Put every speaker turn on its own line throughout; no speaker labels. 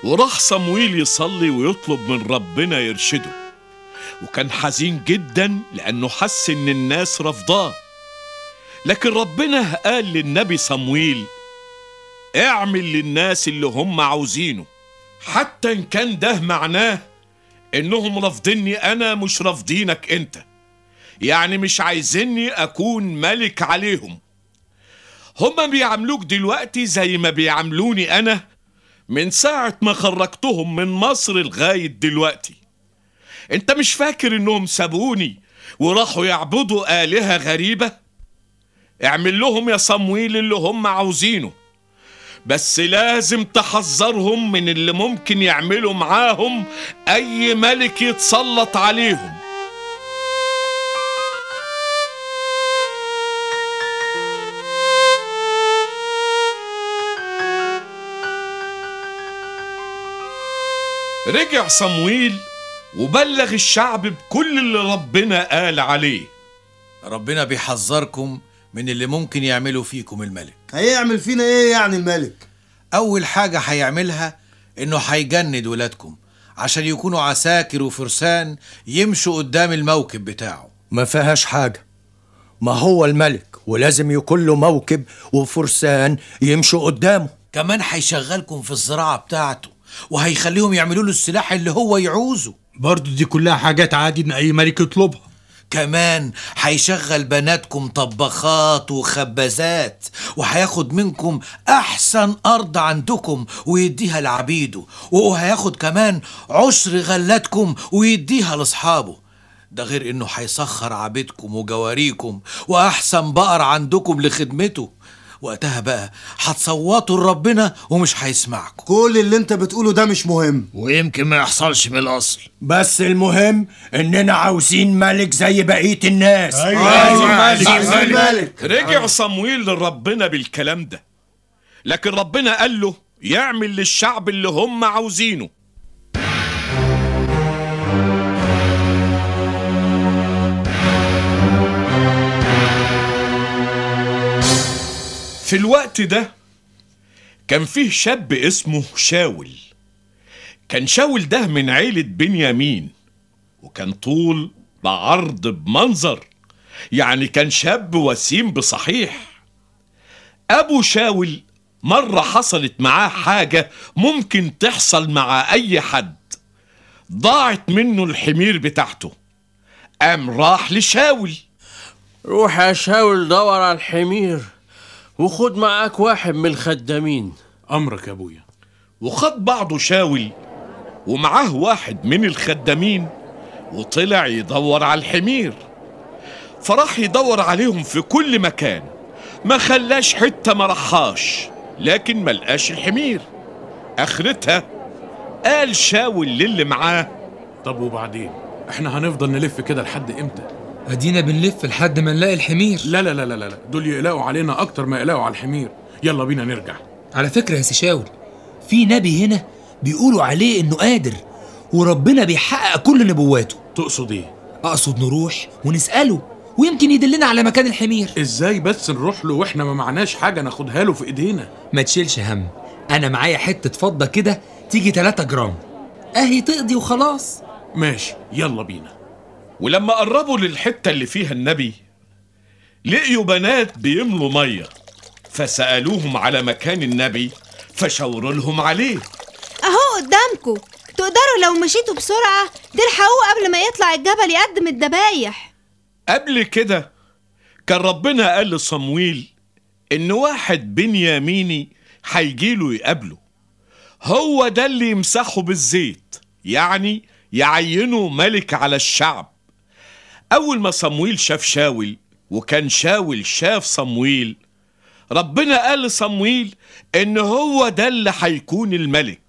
وراح صمويل يصلي ويطلب من ربنا يرشده وكان حزين جدا لأنه حس إن الناس رفضاه لكن ربنا قال للنبي صمويل اعمل للناس اللي هم عاوزينه حتى إن كان ده معناه إنهم رافضيني أنا مش رافضينك أنت يعني مش عايزيني أكون ملك عليهم هما بيعاملوك دلوقتي زي ما بيعاملوني أنا من ساعة ما خرجتهم من مصر لغاية دلوقتي انت مش فاكر انهم سابوني وراحوا يعبدوا آلهة غريبة اعمل لهم يا صمويل اللي هم عاوزينه بس لازم تحذرهم من اللي ممكن يعملوا معاهم اي ملك يتسلط عليهم رجع صمويل وبلغ الشعب بكل اللي ربنا قال عليه
ربنا بيحذركم من اللي ممكن يعملوا فيكم الملك
هيعمل فينا ايه يعني الملك
أول حاجة هيعملها إنه هيجند ولادكم عشان يكونوا عساكر وفرسان يمشوا قدام الموكب بتاعه
ما فيهاش حاجة ما هو الملك ولازم يكون له موكب وفرسان يمشوا قدامه
كمان هيشغلكم في الزراعة بتاعته وهيخليهم يعملوا له السلاح اللي هو يعوزه
برضه دي كلها حاجات عادي ان اي ملك يطلبها
كمان هيشغل بناتكم طباخات وخبازات وهياخد منكم احسن ارض عندكم ويديها لعبيده وهياخد كمان عشر غلاتكم ويديها لاصحابه ده غير انه هيسخر عبيدكم وجواريكم واحسن بقر عندكم لخدمته وقتها بقى هتصوتوا لربنا ومش هيسمعكم
كل اللي انت بتقوله ده مش مهم
ويمكن ما يحصلش من الاصل
بس المهم اننا عاوزين ملك زي بقية الناس
عايزين ملك
رجع صمويل لربنا بالكلام ده لكن ربنا قال له يعمل للشعب اللي هم عاوزينه في الوقت ده كان فيه شاب اسمه شاول كان شاول ده من عيلة بنيامين وكان طول بعرض بمنظر يعني كان شاب وسيم بصحيح أبو شاول مرة حصلت معاه حاجة ممكن تحصل مع أي حد ضاعت منه الحمير بتاعته قام راح لشاول
روح يا شاول دور على الحمير وخد معاك واحد من الخدامين
امرك يا ابويا
وخد بعضه شاول ومعاه واحد من الخدامين وطلع يدور على الحمير فراح يدور عليهم في كل مكان ما خلاش حتة ما رحاش لكن ما لقاش الحمير اخرتها قال شاول للي معاه
طب وبعدين احنا هنفضل نلف كده لحد امتى
ادينا بنلف لحد ما نلاقي الحمير
لا لا لا لا لا دول يقلقوا علينا اكتر ما يقلقوا على الحمير يلا بينا نرجع
على فكرة يا سيشاول في نبي هنا بيقولوا عليه انه قادر وربنا بيحقق كل نبواته
تقصد ايه
اقصد نروح ونسأله ويمكن يدلنا على مكان الحمير
ازاي بس نروح له واحنا ما معناش حاجه ناخدها له في ايدينا
ما تشيلش هم انا معايا حتة فضة كده تيجي 3 جرام اهي تقضي وخلاص
ماشي يلا بينا
ولما قربوا للحتة اللي فيها النبي لقيوا بنات بيملوا مية فسألوهم على مكان النبي فشاوروا لهم عليه
اهو قدامكم تقدروا لو مشيتوا بسرعة تلحقوه قبل ما يطلع الجبل يقدم الذبايح
قبل كده كان ربنا قال لصمويل إن واحد بنياميني هيجيله يقابله هو ده اللي يمسحه بالزيت يعني يعينه ملك على الشعب أول ما صمويل شاف شاول وكان شاول شاف صمويل ربنا قال لصمويل إن هو ده اللي هيكون الملك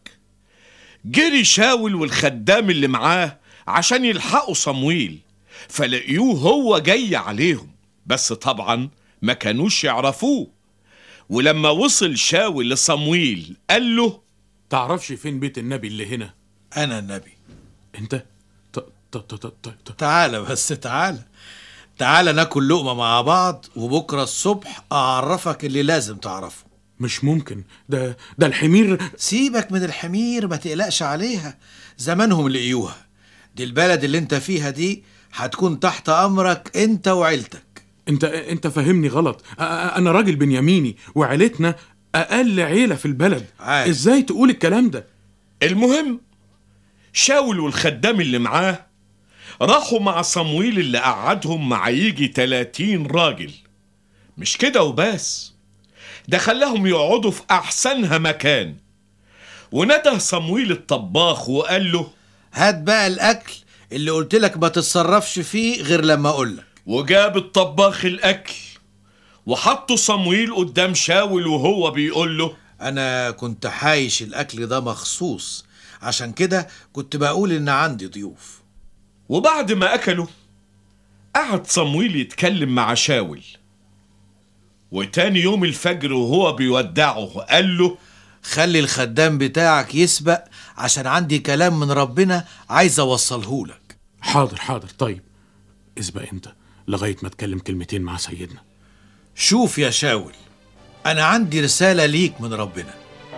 جري شاول والخدام اللي معاه عشان يلحقوا صمويل فلقيوه هو جاي عليهم بس طبعا ما كانوش يعرفوه ولما وصل شاول لصمويل قال له
تعرفش فين بيت النبي اللي هنا
انا النبي
انت ط- ط- ط- ط- ط- ط-
تعالى بس تعالى تعالى ناكل لقمة مع بعض وبكرة الصبح أعرفك اللي لازم تعرفه
مش ممكن ده ده الحمير
سيبك من الحمير ما تقلقش عليها زمانهم لقيوها دي البلد اللي انت فيها دي هتكون تحت امرك انت وعيلتك
انت انت فاهمني غلط أ- أ- انا راجل بنياميني وعيلتنا اقل عيله في البلد
عارف.
ازاي تقول الكلام ده
المهم شاول والخدام اللي معاه راحوا مع صمويل اللي قعدهم مع يجي 30 راجل مش كده وبس ده خلاهم يقعدوا في أحسنها مكان ونده صمويل الطباخ وقال له
هات بقى الاكل اللي قلت لك ما تتصرفش فيه غير لما اقول لك
وجاب الطباخ الأكل وحطوا صمويل قدام شاول وهو بيقول له
انا كنت حايش الاكل ده مخصوص عشان كده كنت بقول ان عندي ضيوف
وبعد ما أكلوا قعد صمويل يتكلم مع شاول وتاني يوم الفجر وهو بيودعه قال له
خلي الخدام بتاعك يسبق عشان عندي كلام من ربنا عايز اوصله لك
حاضر حاضر طيب اسبق انت لغايه ما اتكلم كلمتين مع سيدنا
شوف يا شاول انا عندي رسالة ليك من ربنا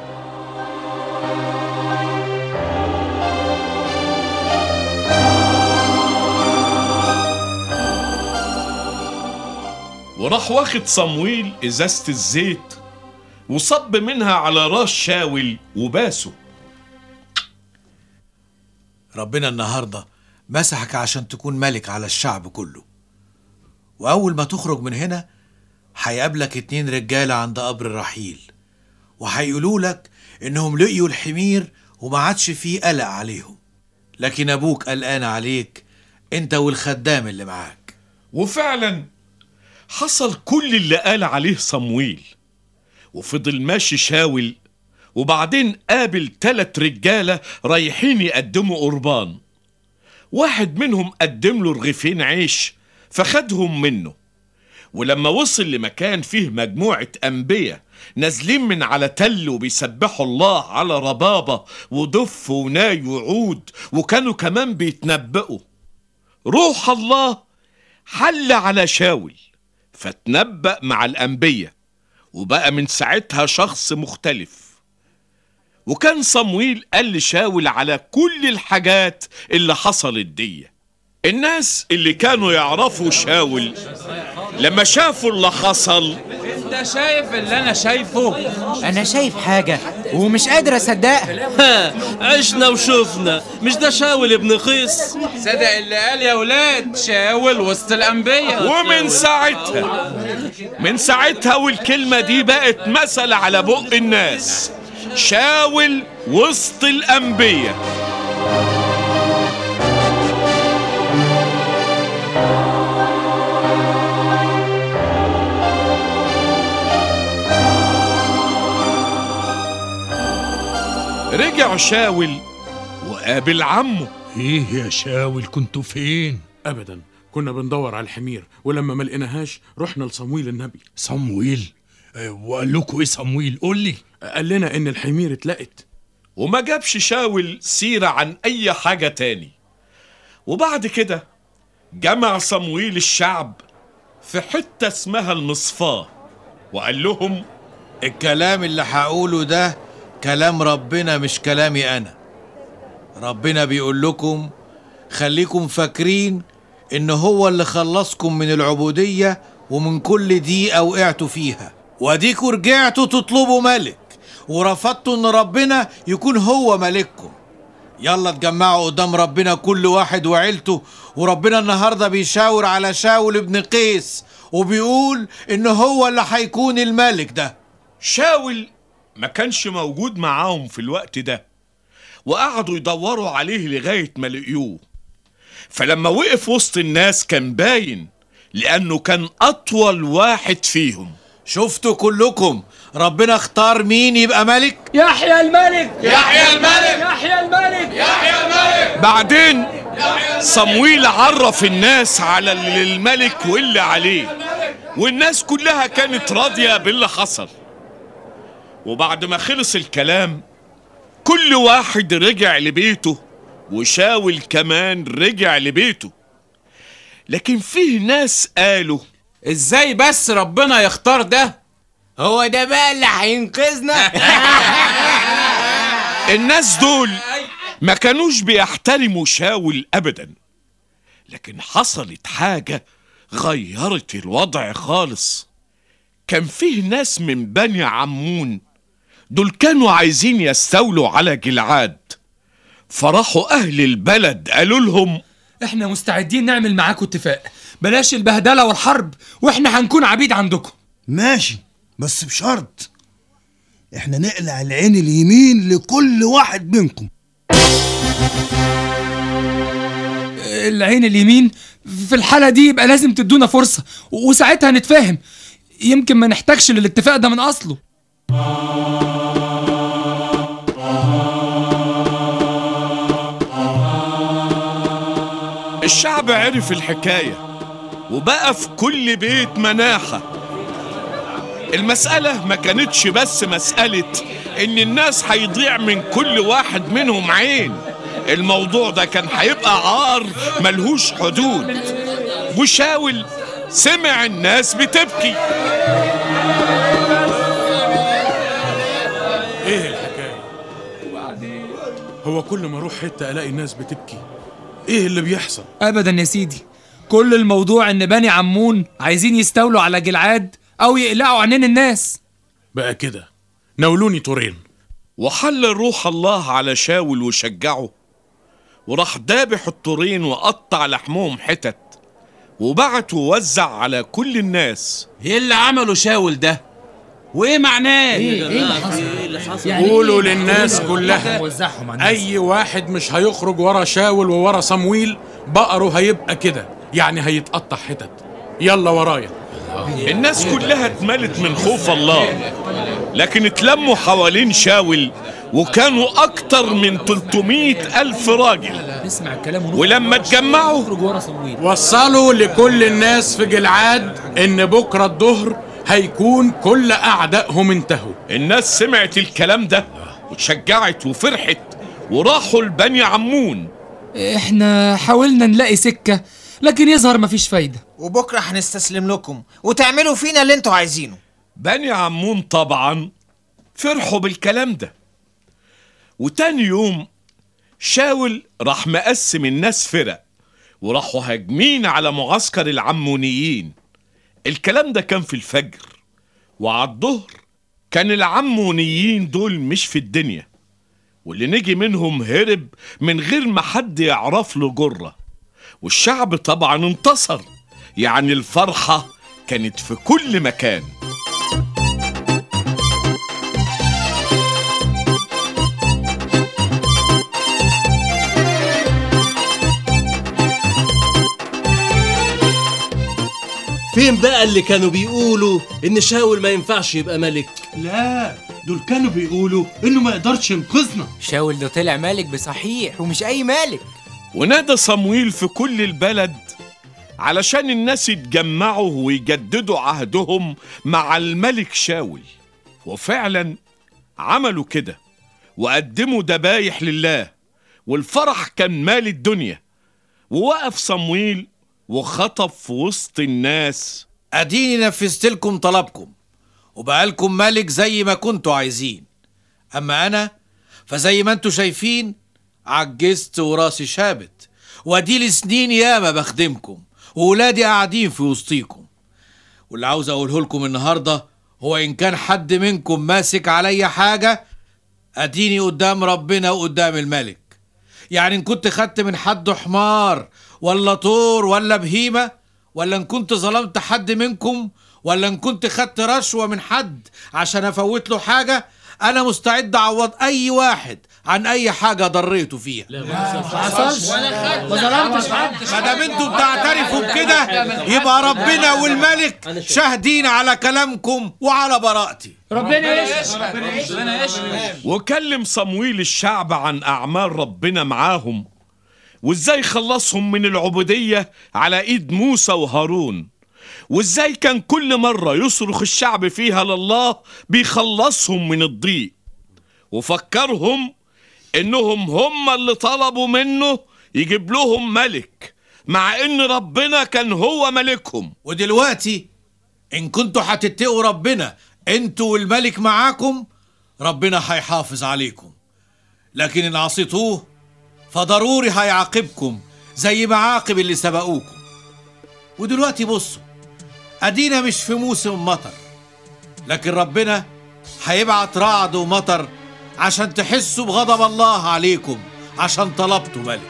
وراح واخد صمويل ازازة الزيت وصب منها على راس شاول وباسه
ربنا النهاردة مسحك عشان تكون ملك على الشعب كله وأول ما تخرج من هنا هيقابلك اتنين رجالة عند قبر رحيل وهيقولوا لك إنهم لقيوا الحمير وما عادش فيه قلق عليهم لكن أبوك قلقان عليك أنت والخدام اللي معاك
وفعلا حصل كل اللي قال عليه صمويل وفضل ماشي شاول وبعدين قابل تلات رجالة رايحين يقدموا قربان واحد منهم قدم له رغيفين عيش فخدهم منه ولما وصل لمكان فيه مجموعة أنبياء نازلين من على تل وبيسبحوا الله على ربابة ودف وناي وعود وكانوا كمان بيتنبئوا روح الله حل على شاول فتنبأ مع الأنبياء وبقى من ساعتها شخص مختلف وكان صمويل قال لشاول على كل الحاجات اللي حصلت دي الناس اللي كانوا يعرفوا شاول لما شافوا اللي حصل
انت شايف اللي انا شايفه
انا شايف حاجة ومش قادر اصدقها
ها عشنا وشفنا مش ده شاول ابن قيس
صدق اللي قال يا ولاد شاول وسط الانبياء
ومن ساعتها من ساعتها والكلمة دي بقت مثل على بق الناس شاول وسط الأنبياء رجع شاول وقابل عمه
ايه يا شاول كنتوا فين
ابدا كنا بندور على الحمير ولما ما لقيناهاش رحنا لصمويل النبي
صمويل آه، وقال لكم ايه صمويل قول لي
قال لنا ان الحمير اتلقت
وما جابش شاول سيرة عن أي حاجة تاني وبعد كده جمع صمويل الشعب في حتة اسمها المصفاة وقال لهم
الكلام اللي هقوله ده كلام ربنا مش كلامي أنا ربنا بيقول لكم خليكم فاكرين إن هو اللي خلصكم من العبودية ومن كل دقيقة وقعتوا فيها واديكوا رجعتوا تطلبوا ملك ورفضتوا إن ربنا يكون هو ملككم يلا اتجمعوا قدام ربنا كل واحد وعيلته وربنا النهاردة بيشاور على شاول ابن قيس وبيقول إن هو اللي هيكون الملك ده
شاول ما كانش موجود معاهم في الوقت ده وقعدوا يدوروا عليه لغاية ما لقيوه فلما وقف وسط الناس كان باين لأنه كان أطول واحد فيهم
شفتوا كلكم ربنا اختار مين يبقى ملك
يحيى الملك
يحيى الملك
يحيى الملك
يحيى الملك
بعدين صمويل عرف الناس على اللي الملك واللي عليه والناس كلها كانت راضية باللي حصل وبعد ما خلص الكلام كل واحد رجع لبيته وشاول كمان رجع لبيته لكن فيه ناس قالوا
ازاي بس ربنا يختار ده
هو ده بقى اللي هينقذنا
الناس دول ما كانوش بيحترموا شاول ابدا لكن حصلت حاجة غيرت الوضع خالص كان فيه ناس من بني عمون دول كانوا عايزين يستولوا على جلعاد فراحوا أهل البلد قالوا لهم
احنا مستعدين نعمل معاكم اتفاق بلاش البهدله والحرب واحنا هنكون عبيد عندكم
ماشي بس بشرط احنا نقلع العين اليمين لكل واحد منكم
العين اليمين في الحالة دي يبقى لازم تدونا فرصة وساعتها نتفاهم يمكن ما نحتاجش للاتفاق ده من أصله
الشعب عرف الحكاية وبقى في كل بيت مناحة المسألة ما كانتش بس مسألة إن الناس هيضيع من كل واحد منهم عين الموضوع ده كان هيبقى عار ملهوش حدود وشاول سمع الناس بتبكي
ايه الحكايه هو كل ما اروح حته الاقي الناس بتبكي ايه اللي بيحصل
أبدا يا سيدي كل الموضوع إن بني عمون عايزين يستولوا على جلعاد أو يقلعوا عنين الناس
بقى كده ناولوني طورين
وحل روح الله على شاول وشجعه وراح دابح الطورين وقطع لحمهم حتت وبعت ووزع على كل الناس
ايه اللي عمله شاول ده وايه معناه
إيه اللي حصل؟
قولوا للناس كلها
وزعهم على الناس
اي واحد مش هيخرج ورا شاول وورا صمويل بقره هيبقى كده يعني هيتقطع حتت يلا ورايا
الناس كلها اتملت من خوف الله لكن اتلموا حوالين شاول وكانوا أكتر من 300 ألف راجل
اسمع الكلام ونخرج
ولما اتجمعوا
نخرج ورا صمويل
وصلوا لكل الناس في جلعاد ان بكره الظهر هيكون كل اعدائهم انتهوا
الناس سمعت الكلام ده وتشجعت وفرحت وراحوا لبني عمون
احنا حاولنا نلاقي سكة لكن يظهر مفيش فايدة
وبكره هنستسلم لكم وتعملوا فينا اللي انتوا عايزينه
بني عمون طبعا فرحوا بالكلام ده وتاني يوم شاول راح مقسم الناس فرق وراحوا هاجمين على معسكر العمونيين الكلام ده كان في الفجر وعلى الظهر كان العمونيين دول مش في الدنيا واللي نجي منهم هرب من غير ما حد يعرف له جرة والشعب طبعا انتصر يعني الفرحة كانت في كل مكان
فين بقى اللي كانوا بيقولوا ان شاول ما ينفعش يبقى ملك
لا دول كانوا بيقولوا انه ما يقدرش ينقذنا
شاول ده طلع مالك بصحيح ومش اي مالك
ونادى صمويل في كل البلد علشان الناس يتجمعوا ويجددوا عهدهم مع الملك شاول وفعلا عملوا كده وقدموا ذبايح لله والفرح كان مال الدنيا ووقف صمويل وخطب في وسط الناس
اديني نفذت لكم طلبكم وبقى لكم ملك زي ما كنتوا عايزين اما انا فزي ما انتوا شايفين عجزت وراسي شابت واديلي سنين ياما بخدمكم وولادي قاعدين في وسطيكم واللي عاوز اقوله لكم النهارده هو ان كان حد منكم ماسك عليا حاجه اديني قدام ربنا وقدام الملك يعني ان كنت خدت من حد حمار ولا طور ولا بهيمه ولا ان كنت ظلمت حد منكم ولا ان كنت خدت رشوه من حد عشان افوت له حاجه انا مستعد اعوض اي واحد عن اي حاجه ضريته فيها
ما ظلمتش حد
ما دام انتوا بتعترفوا بكده يبقى ربنا والملك شاهدين على كلامكم وعلى براءتي
ربنا يشفي
وكلم صمويل الشعب عن أعمال ربنا معاهم وإزاي خلصهم من العبودية على إيد موسى وهارون وإزاي كان كل مرة يصرخ الشعب فيها لله بيخلصهم من الضيق وفكرهم إنهم هم اللي طلبوا منه يجيب لهم ملك مع إن ربنا كان هو ملكهم
ودلوقتي ان كنتوا هتتقوا ربنا انتوا والملك معاكم ربنا هيحافظ عليكم لكن ان عصيتوه فضروري هيعاقبكم زي ما عاقب اللي سبقوكم ودلوقتي بصوا ادينا مش في موسم مطر لكن ربنا هيبعت رعد ومطر عشان تحسوا بغضب الله عليكم عشان طلبتوا ملك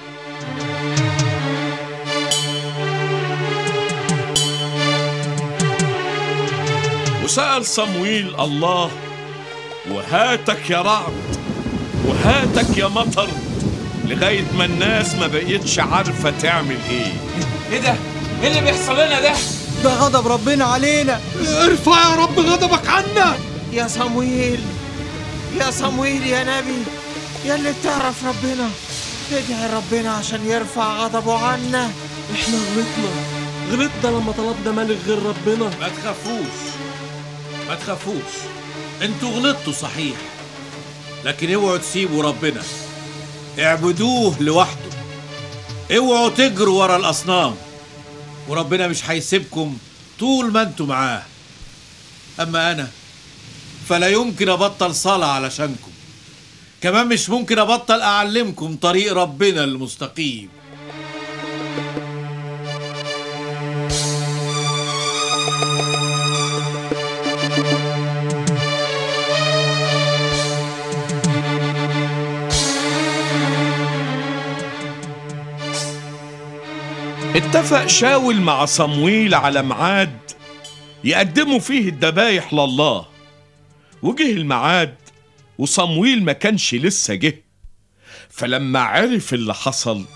وسأل صمويل الله وهاتك يا رعد وهاتك يا مطر لغاية ما الناس ما بقيتش عارفة تعمل ايه
ايه ده؟ ايه اللي بيحصل لنا ده؟
ده غضب ربنا علينا
ارفع يا رب غضبك عنا
يا صمويل يا صمويل يا نبي يا اللي بتعرف ربنا ادعي ربنا عشان يرفع غضبه عنا
احنا غلطنا غلطنا لما طلبنا ملك غير ربنا
ما تخافوش ما تخافوش انتوا غلطتوا صحيح لكن اوعوا تسيبوا ربنا اعبدوه لوحده اوعوا تجروا ورا الاصنام وربنا مش هيسيبكم طول ما انتوا معاه اما انا فلا يمكن ابطل صلاه علشانكم كمان مش ممكن ابطل اعلمكم طريق ربنا المستقيم
اتفق شاول مع صمويل على ميعاد يقدموا فيه الذبايح لله وجه الميعاد وصمويل ما كانش لسه جه فلما عرف اللي حصل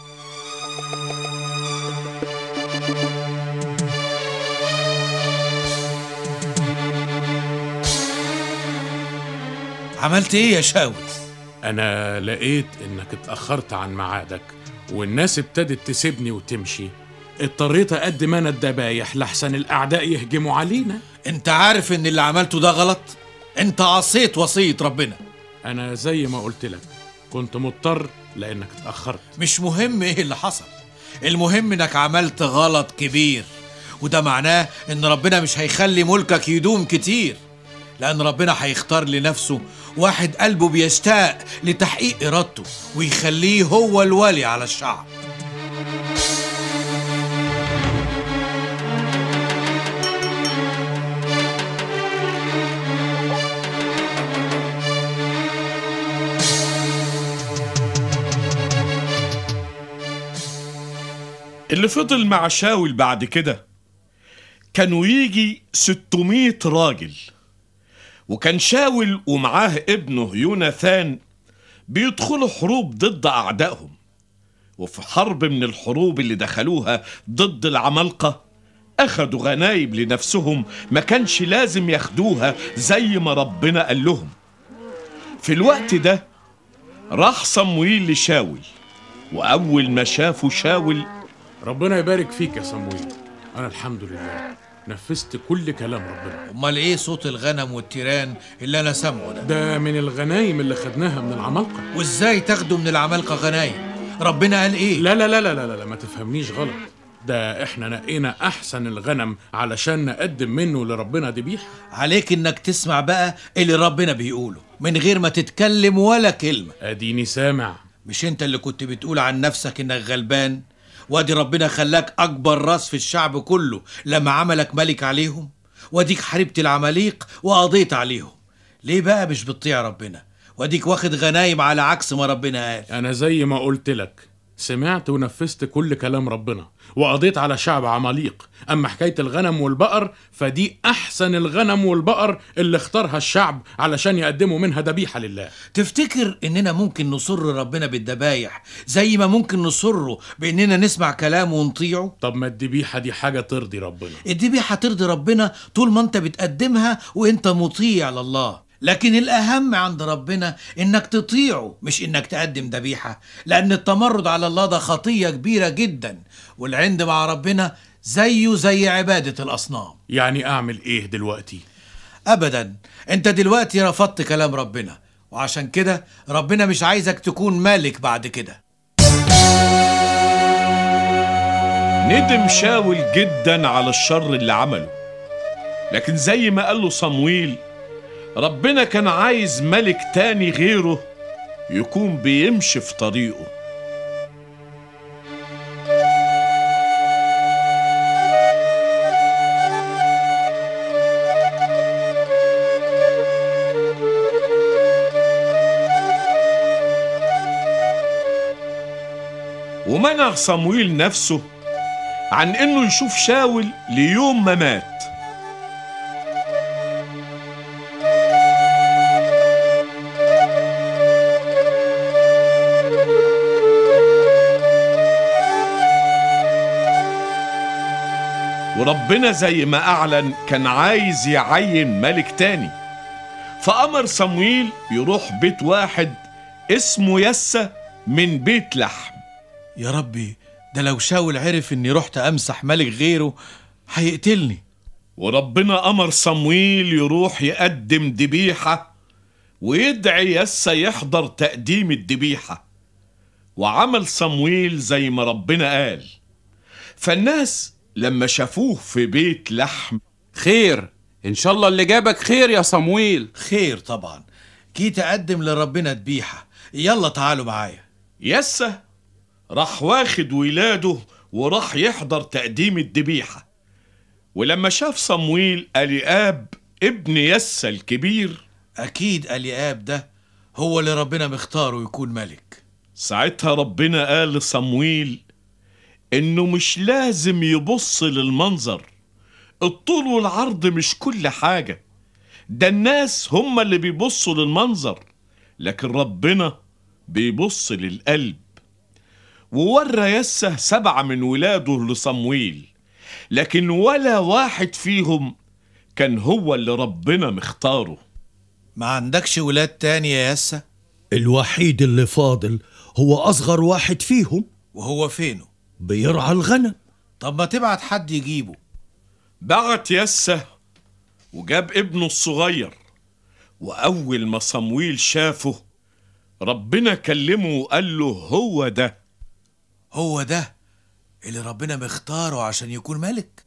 عملت ايه يا شاول
انا لقيت انك اتاخرت عن ميعادك والناس ابتدت تسيبني وتمشي اضطريت اقدم انا الذبايح لحسن الاعداء يهجموا علينا
انت عارف ان اللي عملته ده غلط انت عصيت وصية ربنا
انا زي ما قلت لك كنت مضطر لانك اتاخرت
مش مهم ايه اللي حصل المهم انك عملت غلط كبير وده معناه ان ربنا مش هيخلي ملكك يدوم كتير لان ربنا هيختار لنفسه واحد قلبه بيشتاق لتحقيق ارادته ويخليه هو الولي على الشعب
اللي فضل مع شاول بعد كده كانوا يجي 600 راجل وكان شاول ومعاه ابنه يوناثان بيدخلوا حروب ضد أعدائهم وفي حرب من الحروب اللي دخلوها ضد العمالقة أخدوا غنايم لنفسهم ما كانش لازم ياخدوها زي ما ربنا قال لهم في الوقت ده راح صمويل لشاول وأول ما شافوا شاول
ربنا يبارك فيك يا صمويل انا الحمد لله نفذت كل كلام ربنا
امال ايه صوت الغنم والتيران اللي انا سامعه ده
ده من الغنايم اللي خدناها من العمالقه
وازاي تاخدوا من العمالقه غنايم ربنا قال ايه
لا لا لا لا لا, لا ما تفهمنيش غلط ده احنا نقينا احسن الغنم علشان نقدم منه لربنا ذبيحه
عليك انك تسمع بقى اللي ربنا بيقوله من غير ما تتكلم ولا كلمه
اديني سامع
مش انت اللي كنت بتقول عن نفسك انك غلبان وادي ربنا خلاك اكبر راس في الشعب كله لما عملك ملك عليهم واديك حاربت العماليق وقضيت عليهم ليه بقى مش بتطيع ربنا واديك واخد غنايم على عكس ما ربنا قال
انا زي ما قلت لك سمعت ونفذت كل كلام ربنا وقضيت على شعب عماليق اما حكايه الغنم والبقر فدي احسن الغنم والبقر اللي اختارها الشعب علشان يقدموا منها ذبيحه لله
تفتكر اننا ممكن نصر ربنا بالذبايح زي ما ممكن نصره باننا نسمع كلامه ونطيعه
طب ما الذبيحه دي حاجه ترضي ربنا
الذبيحه ترضي ربنا طول ما انت بتقدمها وانت مطيع لله لكن الأهم عند ربنا إنك تطيعه مش إنك تقدم ذبيحة لأن التمرد على الله ده خطية كبيرة جدا والعند مع ربنا زيه زي عبادة الأصنام
يعني اعمل ايه دلوقتي
أبدا أنت دلوقتي رفضت كلام ربنا وعشان كده ربنا مش عايزك تكون مالك بعد كده
ندم شاول جدا على الشر اللي عمله لكن زي ما قال له صمويل ربنا كان عايز ملك تاني غيره يكون بيمشي في طريقه ومنع صمويل نفسه عن انه يشوف شاول ليوم ما مات وربنا زي ما اعلن كان عايز يعين ملك تاني فامر صمويل يروح بيت واحد اسمه يسى من بيت لحم
يا ربي ده لو شاول عرف اني رحت امسح ملك غيره هيقتلني
وربنا امر صمويل يروح يقدم ذبيحه ويدعي يسى يحضر تقديم الذبيحه وعمل صمويل زي ما ربنا قال فالناس لما شافوه في بيت لحم
خير ان شاء الله اللي جابك خير يا صمويل
خير طبعا جيت اقدم لربنا ذبيحه يلا تعالوا معايا
يسى راح واخد ولاده وراح يحضر تقديم الذبيحة ولما شاف صمويل أليآب ابن يسى الكبير
اكيد الياب ده هو اللي ربنا مختاره يكون ملك
ساعتها ربنا قال لصمويل إنه مش لازم يبص للمنظر الطول والعرض مش كل حاجة ده الناس هم اللي بيبصوا للمنظر لكن ربنا بيبص للقلب وورى يسه سبعة من ولاده لصمويل لكن ولا واحد فيهم كان هو اللي ربنا مختاره
ما عندكش ولاد تاني يا يسا
الوحيد اللي فاضل هو أصغر واحد فيهم
وهو فينه
بيرعى الغنم
طب ما تبعت حد يجيبه
بعت يسه وجاب ابنه الصغير وأول ما صمويل شافه ربنا كلمه وقال له هو ده
هو ده اللي ربنا مختاره عشان يكون ملك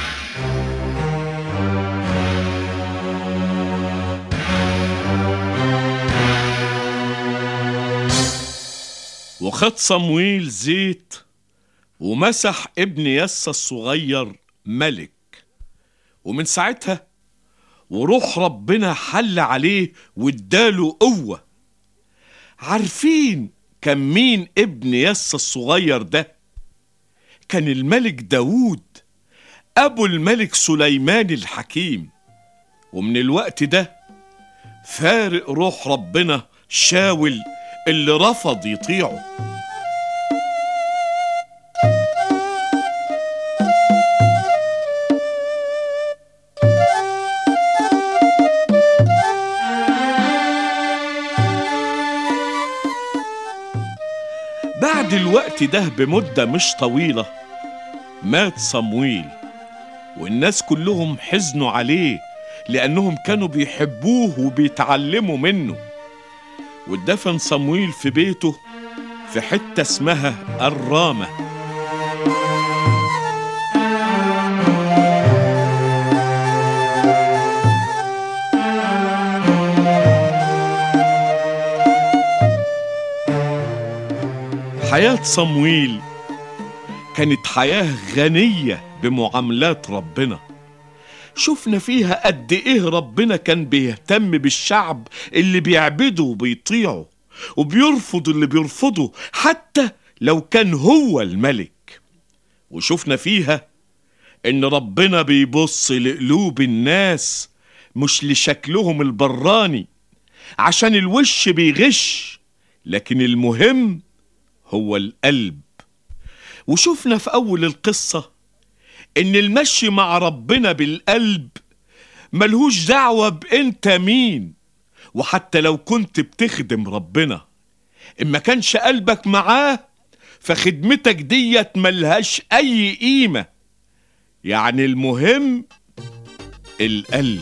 وخد صمويل زيت ومسح ابن يسى الصغير ملك ومن ساعتها وروح ربنا حل عليه واداله قوة عارفين كان مين ابن يسى الصغير ده كان الملك داوود أبو الملك سليمان الحكيم ومن الوقت ده فارق روح ربنا شاول اللي رفض يطيعه بعد الوقت ده بمدة مش طويلة مات صمويل والناس كلهم حزنوا عليه لأنهم كانوا بيحبوه وبيتعلموا منه واتدفن صمويل في بيته في حتة اسمها الرامة حياة صمويل كانت حياة غنية بمعاملات ربنا شفنا فيها قد ايه ربنا كان بيهتم بالشعب اللي بيعبده وبيطيعه وبيرفض اللي بيرفضه حتى لو كان هو الملك وشفنا فيها ان ربنا بيبص لقلوب الناس مش لشكلهم البراني عشان الوش بيغش لكن المهم هو القلب وشفنا في اول القصه ان المشي مع ربنا بالقلب ملهوش دعوة بانت مين وحتى لو كنت بتخدم ربنا ان ما كانش قلبك معاه فخدمتك ديت ملهاش اي قيمة يعني المهم القلب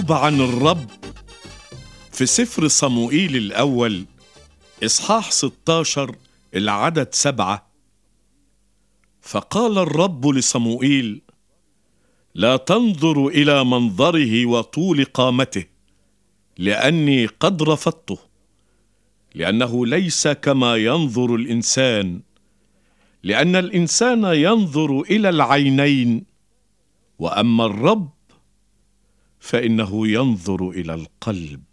مكتوب عن الرب في سفر صموئيل الأول إصحاح 16 العدد سبعة فقال الرب لصموئيل لا تنظر إلى منظره وطول قامته لأني قد رفضته لأنه ليس كما ينظر الإنسان لأن الإنسان ينظر إلى العينين وأما الرب فإنه ينظر إلى القلب